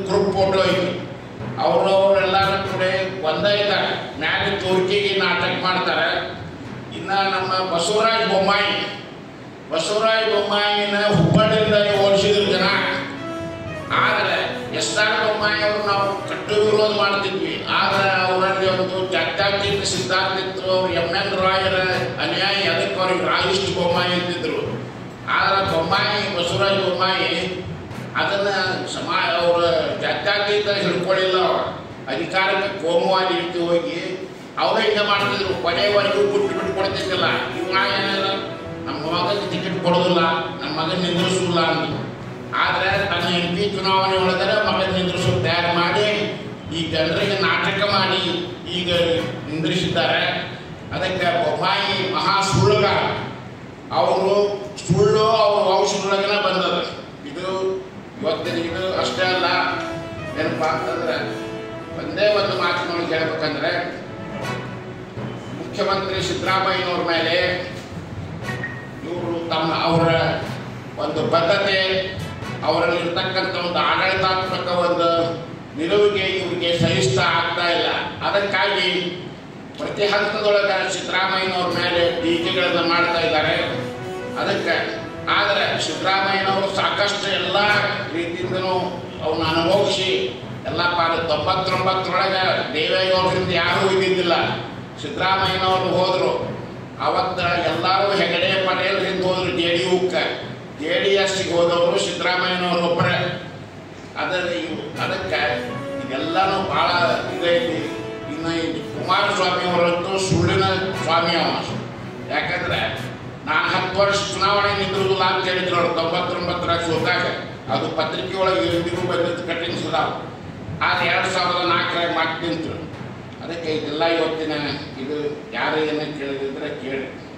Group photo ಐತಿ ಅವರು ಅವರೆಲ್ಲರ ಕೂಡ ಒಂದೇ ಇದ್ದಾರೆ ಮ್ಯಾಲೆ ತೋರಿಕೆಗೆ ನಾಟಕ ಮಾಡ್ತಾರೆ ಇನ್ನು ನಮ್ಮ ಬಸವರಾಜ ಬೊಮ್ಮಾಯಿ ಬಸವರಾಜ ಬೊಮ್ಮಾಯಿನ ಹುಬ್ಬಳ್ಳಿಯಿಂದ ಓಡಿಸಿದ್ರು ಜನ ಆದರೆ ಎಸ್ ಆರ್ ಬೊಮ್ಮಾಯಿ ಅವರು ನಾವು ಕಟ್ಟು ವಿರೋಧ ಮಾಡ್ತಿದ್ವಿ ಆದರೆ ಅವರಲ್ಲಿ ಒಂದು ಜಾತ್ಯಾತೀತ ಸಿದ್ಧಾಂತ ಇತ್ತು ಅವ್ರು ಎಂ ಎನ್ ರಾಯರ ಅನ್ಯಾಯ ಅದಕ್ಕೆ ಅವ್ರಿಗೆ ರಾಯಿಸ್ಟ್ ಬೊಮ್ಮಾಯಿ ಅಂತಿದ್ರು ಆದರೆ ಬೊಮ್ಮಾಯಿ ಬಸವರಾಜ ಬೊಮ್ಮಾಯಿ ಅದನ್ನ ಸಮಾ ಅವರ ಜಾತ್ಯಾತೀತ ಹಿಡ್ಕೊಳ್ಳಿಲ್ಲ ಅವ. ಅಧಿಕಾರಕ್ಕೆ ಕೋಮುವಾದಿ ರೀತಿ ಹೋಗಿ ಅವರೇ ಹಿಂಗೆ ಮಾಡ್ತಿದ್ರು ಕೊನೆವರೆಗೂ ಬಿಟ್ಟು ಬಿಟ್ಟು ಕೊಡ್ತಿದ್ದಿಲ್ಲ ಇವ ಏನಾರ ನಮ್ಮ ಮಗನಿಗೆ ಟಿಕೆಟ್ ಕೊಡೋದಿಲ್ಲ ನಮ್ಮ ಮಗನ ನಿಂದ್ರಿಸೋದಿಲ್ಲ ಅಂದ್ರು ಆದರೆ ತನ್ನ ಎಂ ಪಿ ಚುನಾವಣೆ ಒಳಗಡೆ ಮಗನ ನಿಂದ್ರಿಸೋ ತಯಾರು ಮಾಡಿ ಈ ಜನರಿಗೆ ನಾಟಕ ಮಾಡಿ ಈಗ ನಿಂದ್ರಿಸಿದ್ದಾರೆ ಅದಕ್ಕೆ ಬೊಮ್ಮಾಯಿ ಮಹಾ ಸುಳ್ಳುಗಾರ ಅವರು ಸುಳ್ಳು ಅವ್ರ ವಂಶದೊಳಗನೆ ಬಂದದ ಇದು ಇವತ್ತಿನ ಇದು ಅಷ್ಟೇ ಅಲ್ಲ ಏನಪ್ಪ ಅಂತಂದ್ರೆ ಒಂದೇ ಒಂದು ಮಾತಿನೊಳಗೆ ಹೇಳ್ಬೇಕಂದ್ರೆ ಮುಖ್ಯಮಂತ್ರಿ ಸಿದ್ದರಾಮಯ್ಯನವ್ರ ಮೇಲೆ ಇವರು ತಮ್ಮ ಅವರ ಒಂದು ಬದ್ಧತೆ ಅವರಲ್ಲಿ ಇರ್ತಕ್ಕಂಥ ಒಂದು ಆಡಳಿತಾತ್ಮಕ ಒಂದು ನಿಲುವಿಗೆ ಇವರಿಗೆ ಸಹಿಸ್ತಾ ಆಗ್ತಾ ಇಲ್ಲ ಅದಕ್ಕಾಗಿ ಪ್ರತಿ ಹಂತದೊಳಗೆ ಸಿದ್ದರಾಮಯ್ಯನವ್ರ ಮೇಲೆ ಟೀಕೆಗಳನ್ನು ಮಾಡ್ತಾ ಇದ್ದಾರೆ ಅದಕ್ಕೆ ಆದರೆ ಸಿದ್ದರಾಮಯ್ಯನವರು ಸಾಕಷ್ಟು ಎಲ್ಲ ರೀತಿಯಿಂದನೂ ಅವನ್ನ ಅನುಭವಿಸಿ ಎಲ್ಲ ಪಾದ ತೊಂಬತ್ತೊಂಬತ್ತರೊಳಗೆ ದೇವೇಗೌಡರಿಂದ ಯಾರೂ ಇದ್ದಿದ್ದಿಲ್ಲ ಸಿದ್ದರಾಮಯ್ಯನವರು ಹೋದರು ಅವತ್ತ ಎಲ್ಲರೂ ಹೆಗಡೆ ಪಟೇಲ್ ಹಿಂದೆ ಹೋದ್ರು ಜೆ ಡಿ ಯುಕ್ಕೆ ಜೆ ಡಿ ಎಸ್ಗೆ ಹೋದವರು ಸಿದ್ದರಾಮಯ್ಯನವರು ಒಬ್ಬರೇ ಅದರ ಇವು ಅದಕ್ಕೆ ಇದೆಲ್ಲನೂ ಭಾಳ ಇದೈತಿ ಇನ್ನು ಈ ಕುಮಾರಸ್ವಾಮಿ ಅವರಂತೂ ಸುಳ್ಳಿನ ಸ್ವಾಮಿ ಅವ ಯಾಕಂದ್ರೆ ನಾನು ಹತ್ತು ವರ್ಷ ಚುನಾವಣೆ ನಿಂತಿರುವುದಿಲ್ಲ ಅಂತ ಹೇಳಿದ್ರು ಅವ್ರು ತೊಂಬತ್ತೊಂಬತ್ತರ ಸೋತಾಗ ಅದು ಪತ್ರಿಕೆ ಒಳಗೆ ಇಂದಿಗೂ ಬಂದಿದ್ದು ಕಟ್ಟಿಂಗ್ಸ್ ಅದಾವ ಆದ್ರೆ ಎರಡು ಸಾವಿರದ ನಾಲ್ಕರಾಗ ಮಾತು ನಿಂತರು ಅದಕ್ಕೆ ಇದೆಲ್ಲ ಇವತ್ತಿನ ಇದು ಯಾರು ಏನೇ ಕೇಳಿದ್ರೆ ಕೇಳಿ